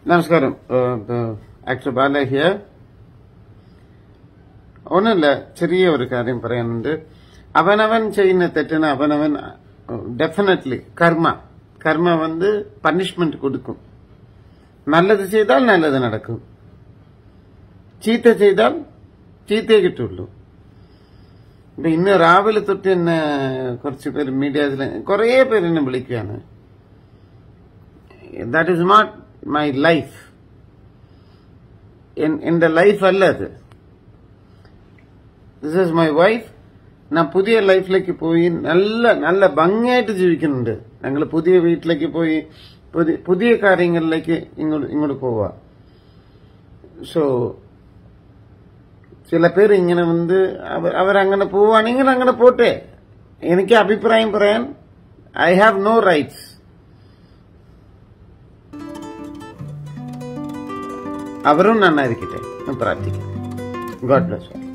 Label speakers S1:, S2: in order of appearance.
S1: നമസ്കാരം actor Bala here ഒന്നുമില്ല ചെറിയ ഒരു കാര്യം പറയാനുണ്ട് അവനവൻ ചെയ്യുന്ന തെറ്റിന് അവനവൻ ഡെഫിനറ്റ്ലി കർമ്മ കർമ്മ வந்து പണിഷ്മെന്റ് കൊടുക്കും നല്ലത് ചെയ്താൽ നല്ലത് നടക്കും ചീത്ത ചെയ്താൽ ചീത്തേ കിട്ടുള്ളൂ ഇപ്പൊ ഇന്ന് രാവിലെ തൊട്ട് എന്നെ കുറച്ച് പേര് മീഡിയാസിൽ കുറേ പേര് എന്നെ വിളിക്കുകയാണ് that is not my life എന്റെ ലൈഫ് അല്ല അത് ദിസ് ഈസ് മൈ വൈഫ് ഞാൻ പുതിയ ലൈഫിലേക്ക് പോയി നല്ല നല്ല ഭംഗിയായിട്ട് ജീവിക്കുന്നുണ്ട് ഞങ്ങൾ പുതിയ വീട്ടിലേക്ക് പോയി പുതിയ പുതിയ കാര്യങ്ങളിലേക്ക് ഇങ്ങോട്ട് ഇങ്ങോട്ട് പോവാ സോ ചില പേര് ഇങ്ങനെ വന്ന് അവ- അവരങ്ങനെ പോവാണെങ്കിൽ അങ്ങനെ പോട്ടെ എനിക്ക് അഭിപ്രായം പറയാൻ ഐ ഹാവ് നോ റൈറ്റ്സ് അവരും നന്നായിരിക്കട്ടെ ഞാൻ പ്രാർത്ഥിക്കാം ഗോഡ് ബ്ലസ്